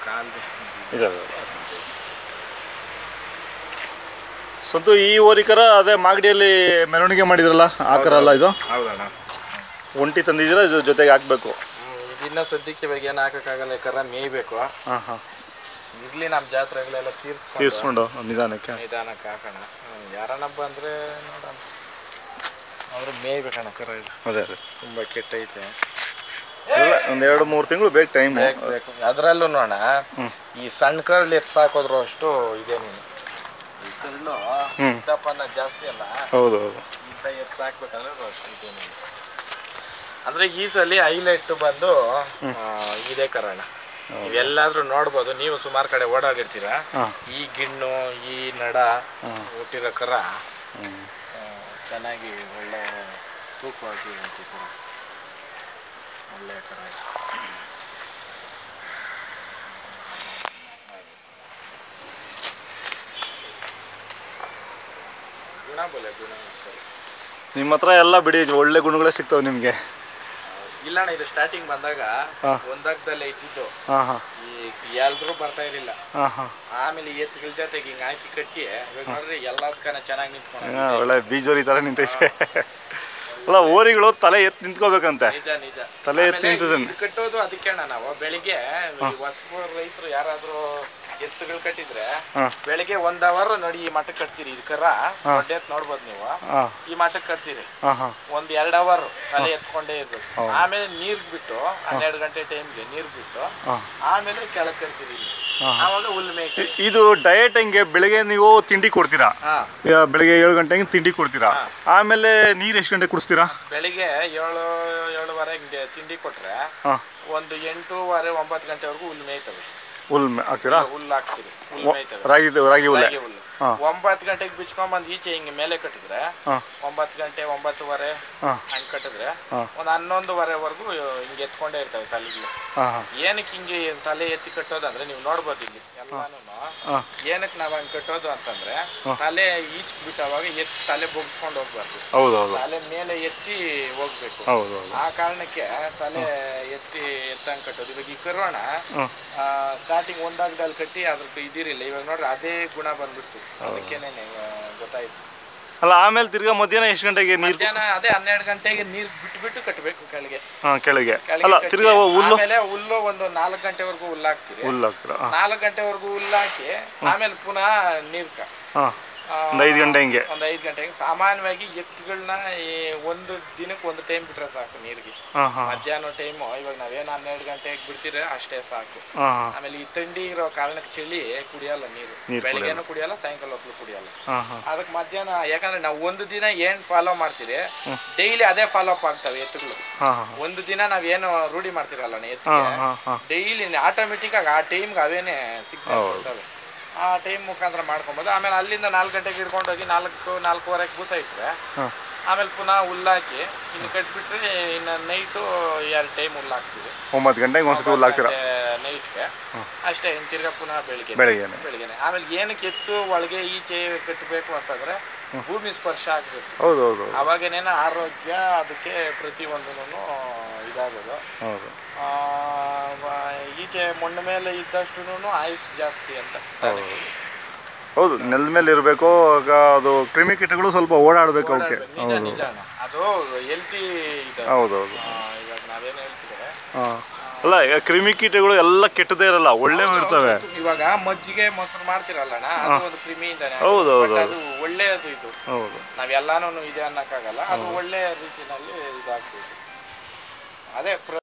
ಕಾಲ್ದೆ ಇದೆ ಸಂತು ಈ ಓರಿಕರ ಅದೇ ಮಾಗಡಿಯಲ್ಲಿ ಮೆರವಣಿಗೆ ಮಾಡಿದ್ರಲ್ಲ ಆ ಕರ ಅಲ್ಲ ಇದು ಹೌದಣ್ಣ ಒಂಟಿ ತಂದಿದ್ದೀರಾ ಇದು ಜೊತೆಗೆ ಹಾಕ್ಬೇಕು ಇದಿನ್ನ ಸದ್ಯಕ್ಕೆ ಇವಾಗ ಏನು ಹಾಕೋಕ್ಕಾಗಲ್ಲ ಕರ ಮೇಯ್ಬೇಕು ಹಾಂ ಹಾಂ ಇರ್ಲಿ ನಮ್ಮ ಜಾತ್ರೆಗಳೆಲ್ಲ ತೀರ್ಸ್ಕೊಂಡು ತೀರ್ಸ್ಕೊಂಡು ನಿಧಾನಕ್ಕೆ ನಿಧಾನಕ್ಕೆ ಹಾಕೋಣ ಹ್ಮ್, ಯಾರನ್ನ ಬಂದರೆ ನೋಡೋಣ ಅವರು ಮೇಯ್ಬೇಕಣ್ಣ ಕರ ಇದು ಅದೇ ಅದೇ ತುಂಬ ಕೆಟ್ಟೈತೆ ಇಲ್ಲ ಒಂದು ಎರಡು ಮೂರು ತಿಂಗಳು ಬೇಕು ಟೈಮು ಬೇಕು ಬೇಕು ಅದರಲ್ಲೂ ನೋಡ ಈ ಸಣ್ಣ ಕರ್ಳು ಎತ್ತು ಸಾಕೋದ್ರು ಅಷ್ಟು ಇದೆ ನೀನು ಈ ಕರ್ಳು ಹ್ಮ್. ದಪ್ಪನ ಜಾಸ್ತಿ ಅಲ್ಲ ಹೌದು ಹೌದು ಇಂಥ ಎತ್ತು ಸಾಕ್ಬೇಕಂದ್ರೆ ಅದು ಅಷ್ಟು ಇದೆ ನೀನು ಅಂದರೆ ಈ ಸಲ ಹೈಲೈಟ್ ಬಂದು ಆ, ಇದೇ ಕರಣ ನೀವೆಲ್ಲಾದ್ರೂ ನೋಡ್ಬೋದು ನೀವು ಸುಮಾರು ಕಡೆ ಓಡಾಡಿರ್ತೀರ ಹಾಂ ಈ ಗಿಣ್ಣು ಈ ನಡ ಹುಟ್ಟಿರೋ ಕರ ಆ, ಚೆನ್ನಾಗಿ ಒಳ್ಳೆ ತೂಕವಾಗಿ ಐತಿ ಕರ ಒಳ್ಳೆ ಕರ ಇದು. ಗುಣ ಬಲೆ ಗುಣ ಅಂತೇಳಿ. ನಿಮ್ಮ ಹತ್ರ ಎಲ್ಲ ಬಿಡಿ ಒಳ್ಳೆ ಗುಣಗಳೇ ಸಿಗ್ತವೆ ನಿಮಗೆ ಇಲ್ಲ ಅಣ್ಣ ಇದು ಸ್ಟಾರ್ಟಿಂಗ್ ಬಂದಾಗ ಹಾ. ಒಂದಕ್ಕದಲ್ಲೇ ಇದ್ದಿದ್ದು ಹಾಂ ಹಾಂ ಈ ಎಲ್ರೂ ಬರ್ತಾ ಇರಲಿಲ್ಲ ಹಾಂ ಹಾಂ ಆಮೇಲೆ ಎತ್ತುಗಳ ಜೊತೆಗೆ ಹಿಂಗೆ ಹಾಕಿ ಕಟ್ಟಿ ಇವಾಗ ನೋಡ್ರಿ ಎಲ್ಲದಕ್ಕನ ಚೆನ್ನಾಗಿ ನಿಂತ್ಕೊಂಡು ಹಾಂ ಒಳ್ಳೆ ಬೀಜೋರಿ ಥರ ನಿಂತೈತೆ ಅಲ್ಲ ಓರಿಗಳು ತಲೆ ಎತ್ತು ನಿಂತ್ಕೋಬೇಕಂತೆ ನಿಜ ನಿಜ ತಲೆ ಎತ್ತಿ ಆಮೇಲೆ ನಿಂತಿದ್ದಾನೆ. ಇದು ಕಟ್ಟೋದು ಅದಕ್ಕೆ ಅಣ್ಣ ನಾವು ಬೆಳಿಗ್ಗೆ ಹೊಸಬ ರೈತರು ಯಾರಾದ್ರೂ ಎತ್ತುಗಳು ಕಟ್ಟಿದ್ರೆ ಹಾಂ ಬೆಳಿಗ್ಗೆ ಒಂದ್ ಅವರ್ ನೋಡಿ ಈ ಮಠಕ್ಕೆ ಕಟ್ತೀರಿ ಇದು ಕರ ದೊಡ್ಡ ಎತ್ತು ನೋಡ್ಬೋದು ನೀವು ಹಾಂ ಈ ಮಠಕ್ಕೆ ಕಟ್ತೀರಿ ಹಾಂ ಹಾಂ ಒಂದ್ ಎರಡ್ ಅವರ್ ತಲೆ ಎತ್ಕೊಂಡೇ ಇರ್ಬೇಕು ಆಮೇಲೆ ನೀರ್ ಬಿಟ್ಟು ಹನ್ನೆರಡು ಗಂಟೆ ಟೈಮ್ಗೆ ನೀರ್ ಬಿಟ್ಟು ಹಾಂ ಆಮೇಲೆ ಕೆಳಗೆ ಕಟ್ತೀರಿ ಇಲ್ಲಿ. ಆವಾಗ ಹುಲ್ಲು ಮೇಯ್ತೀರಿ ಇದು ಡಯಟ್ ಹೆಂಗೆ ಬೆಳಗ್ಗೆ ನೀವು ತಿಂಡಿ ಕೊಡ್ತೀರಾ ಹಾ ಈಗ ಬೆಳಗ್ಗೆ ಏಳು ಗಂಟೆಗೆ ತಿಂಡಿ ಕೊಡ್ತೀರಾ ಆಮೇಲೆ ನೀರು ಎಷ್ಟು ಗಂಟೆ ಕುಡಿಸ್ತೀರಾ ಬೆಳಿಗ್ಗೆ ಏಳು ಏಳುವರೆ ಹಿಂಗೆ ತಿಂಡಿ ಕೊಟ್ರೆ ಹಾಂ ಒಂದು ಎಂಟೂವರೆ ಒಂಬತ್ತು ಗಂಟೆವರೆಗೂ ಹುಲ್ಲು ಮೇಯ್ತವೆ ಹುಲ್ ಮೆ- ಹಾಕ್ತೀರಾ ಹುಲ್ಲು ಹಾಕ್ತೀರಿ ಹುಲ್ಲು ಮೇಯ್ತವೆ ರಾಗಿ ರಾಗಿ ಹುಲ್ಲೆ ರಾಗಿ ಹುಲ್ಲು ಹಾ. ಒಂಬತ್ತು ಗಂಟೆಗೆ ಬಿಚ್ಕೊಂಬಂದು ಈಚೆ ಹಿಂಗೆ ಮೇಲೆ ಕಟ್ಟಿದ್ರೆ ಹಾಂ ಒಂಬತ್ತು ಗಂಟೆ ಒಂಬತ್ತುವರೆ ಹಾಂ ಹಂಗೆ ಕಟ್ಟಿದ್ರೆ ಹಾ. ಒಂದು ಹನ್ನೊಂದುವರೆವರೆಗೂ ಹಿಂಗೆ ಎತ್ಕೊಂಡೇ ಇರ್ತವೆ ತಲೆಗಳು ಹಾಂ ಹಾಂ ಏನಕ್ಕೆ ಹಿಂಗೆ ತಲೆ ಎತ್ತಿ ಕಟ್ಟೋದಂದ್ರೆ ನೀವು ನೋಡ್ಬೋದು ಇಲ್ಲಿ ಎಲ್ಲಾನು ಹಾಂ ಏನಕ್ಕೆ ನಾವು ಹಂಗೆ ಕಟ್ಟೋದು ಅಂತಂದ್ರೆ ತಲೆ ಈಚೆಗೆ ಬಿಟ್ಟವಾಗ ಎತ್ತಿ ತಲೆ ಬೊಗ್ಸ್ಕೊಂಡು ಹೋಗ್ಬಾರ್ದು ಹೌದು ಹೌದು ತಲೆ ಮೇಲೆ ಎತ್ತಿ ಹೋಗ್ಬೇಕು ಹೌದು ಹೌದು ಆ ಕಾರಣಕ್ಕೆ ತಲೆ ಎತ್ತಿ ಎತ್ತಂಗೆ ಕಟ್ಟೋದು ಇವಾಗ ಈ ಕರೋಣ ಹ್ಞೂ ಸ್ಟಾರ್ಟಿಂಗ್ ಒಂದಾಗದಲ್ಲಿ ಕಟ್ಟಿ ಅದ್ರ ಇದಿರಿಲ್ಲ ಇವಾಗ ನೋಡ್ರಿ ಅದೇ ಗುಣ ಬಂದ್ಬಿಡ್ತು ಅದಕ್ಕೇನೆ ಗೊತ್ತಾಯ್ತು ಅಲ್ಲ ಆಮೇಲೆ ತಿರ್ಗಾ ಮಧ್ಯಾಹ್ನ ಎಷ್ಟು ಗಂಟೆಗೆ ನೀರು ಮಧ್ಯಾಹ್ನ ಅದೇ ಹನ್ನೆರಡು ಗಂಟೆಗೆ ನೀರು ಬಿಟ್ಬಿಟ್ಟು ಕಟ್ಟಬೇಕು ಕೆಳಗೆ ಹಾಂ ಕೆಳಗೆ ಕೆಳಗೆ ಅಲ್ಲ ಕಟ್ಟಿ, ತಿರ್ಗಾ ಹುಲ್ಲು ಆಮೇಲೆ ಹುಲ್ಲು ಒಂದು ನಾಲ್ಕು ಗಂಟೆವರೆಗೂ ಹುಲ್ಲು ಹಾಕ್ತೀರಿ ಹುಲ್ಲು ಹಾಕ್ತೀರಾ ಹಾಂ ನಾಲ್ಕು ಗಂಟೆವರೆಗೂ ಹುಲ್ಲು ಹಾಕಿ ಆಮೇಲೆ ಪುನಃ ನೀರ್ಕ ಹಾಂ ಒಂದು ಐದು ಗಂಟೆ ಹಿಂಗೆ ಒಂದು ಐದು ಗಂಟೆಗೆ ಸಾಮಾನ್ಯವಾಗಿ ಎತ್ತುಗಳನ್ನ ಒಂದು ದಿನಕ್ಕೆ ಒಂದು ಟೈಮ್ ಬಿಟ್ರೆ ಸಾಕು ನೀರಿಗೆ ಹಾಂ ಹಾಂ ಮಧ್ಯಾಹ್ನ ಟೈಮು ಇವಾಗ ನಾವೇನು ಹನ್ನೆರಡು ಗಂಟೆಗೆ ಬಿಡ್ತೀರ ಅಷ್ಟೇ ಸಾಕು ಹಾಂ ಹಾಂ ಆಮೇಲೆ ಈ ಥಂಡಿ ಇರೋ ಕಾರಣಕ್ಕೆ ಚಳಿ ಕುಡಿಯಲ್ಲ ನೀರು ನೀರ್ ಬೆಳಿಗ್ಗೆನೂ ಕುಡಿಯಲ್ಲ ಸಾಯಂಕಾಲ ಹೊತ್ತು ಕುಡಿಯಲ್ಲ ಹಾಂ ಹಾಂ ಅದಕ್ಕೆ ಮಧ್ಯಾಹ್ನ ಯಾಕಂದ್ರೆ ನಾವು ಒಂದು ದಿನ ಏನು ಫಾಲೋ ಮಾಡ್ತೀರಿ ಡೈಲಿ ಅದೇ ಫಾಲೋ ಅಪ್ ಆಗ್ತವೆ ಎತ್ತುಗಳು ಹಾಂ ಹಾಂ ಒಂದು ದಿನ ನಾವೇನು ರೂಢಿ ಮಾಡ್ತಿರಲ್ಲ ಹಾಂ ಎತ್ತಿಗೆ ಹಾಂ ಹಾಂ ಡೈಲಿ ಆಟೋಮೆಟಿಕ್ ಆಗಿ ಆ ಟೈಮ್ಗೆ ಅವೇನೇ ಸಿಗ್ತವೆ ಆ ಟೈಮ್ ಮುಖಾಂತರ ಮಾಡ್ಕೊಬೋದು ಆಮೇಲೆ ಅಲ್ಲಿಂದ ನಾಲ್ಕು ಗಂಟೆಗೆ ಹಿಡ್ಕೊಂಡೋಗಿ ನಾಲ್ಕು ನಾಲ್ಕೂವರೆಗೆ ಬೂಸ ಇಟ್ಟರೆ ಹಾಂ ಆಮೇಲೆ ಪುನಃ ಹುಲ್ಲಾಕಿ ಇನ್ನು ಕಟ್ಬಿಟ್ರೆ ಇನ್ನು ನೈಟು ಎರಡು ಟೈಮ್ ಹುಲ್ಲು ಹಾಕ್ತೀವಿ ಒಂಬತ್ತು ಗಂಟೆಗೆ ಒಂದ್ಸತಿ ಹುಲ್ಲು ಹಾಕ್ತೀರಾ ನೈಟ್ಗೆ ಅಷ್ಟೇ ಇನ್ನು ತಿರ್ಗಾ ಪುನಃ ಬೆಳಿಗ್ಗೆ ಬೆಳಗ್ಗೆನೆ ಬೆಳಿಗ್ಗೆನೆ ಆಮೇಲೆ ಏನಕ್ಕೆ ಎತ್ತು ಒಳಗೆ ಈಚೆ ಕಟ್ಟಬೇಕು ಅಂತಂದ್ರೆ ಭೂಮಿ ಸ್ಪರ್ಶ ಆಗಬೇಕು ಹೌದು ಹೌದು ಅವಾಗೇನೇನ ಆರೋಗ್ಯ ಅದಕ್ಕೆ ಪ್ರತಿಯೊಂದೂ ಇದಾಗೋದು ಹೌದು ಆ, ವ- ಈಚೆ ಮಣ್ಣು ಮೇಲೆ ಇದ್ದಷ್ಟು ಆಯುಸ್ ಜಾಸ್ತಿ ಅಂತ ಹೌದು ನೆಲದ ಮೇಲೆ ಇರಬೇಕು ಆಗ ಅದು ಕ್ರಿಮಿಕೀಟಗಳು ಸ್ವಲ್ಪ ಓಡಾಡಬೇಕು ಅವಕ್ಕೆ ನಿಜ ನಿಜ ಅಣ್ಣ. ಅದು ಹೆಲ್ತಿ ಇದೆ ಹೌದು ಹೌದು ಆ, ಇವಾಗ ನಾವೇನು ಹೇಳ್ತಿದ್ದಾರೆ ಹಾಂ ಅಲ್ಲ ಈಗ ಕ್ರಿಮಿಕೀಟಗಳು ಎಲ್ಲ ಕೆಟ್ಟದೇ ಇರಲ್ಲ ಒಳ್ಳೆವು ಇರ್ತವೆ ಇವಾಗ ಮಜ್ಜಿಗೆ ಮೊಸರು ಮಾಡ್ತಿರಲ್ಲ ಅಣ್ಣ ಅದು ಒಂದು ಕ್ರಿಮಿಯಿಂದಾನೆ ಹೌದು, ಹೌದು, ಅದು ಒಳ್ಳೆಯದು ಇದು ಹೌದು ನಾವೆಲ್ಲಾನು ಇದೆ ಅನ್ನಕ್ಕಾಗಲ್ಲ ಅದು ಒಳ್ಳೆ ರೀತಿನಲ್ಲಿ ಇದಾಗ್ತದೆ ಅದೇ ಪ್ರ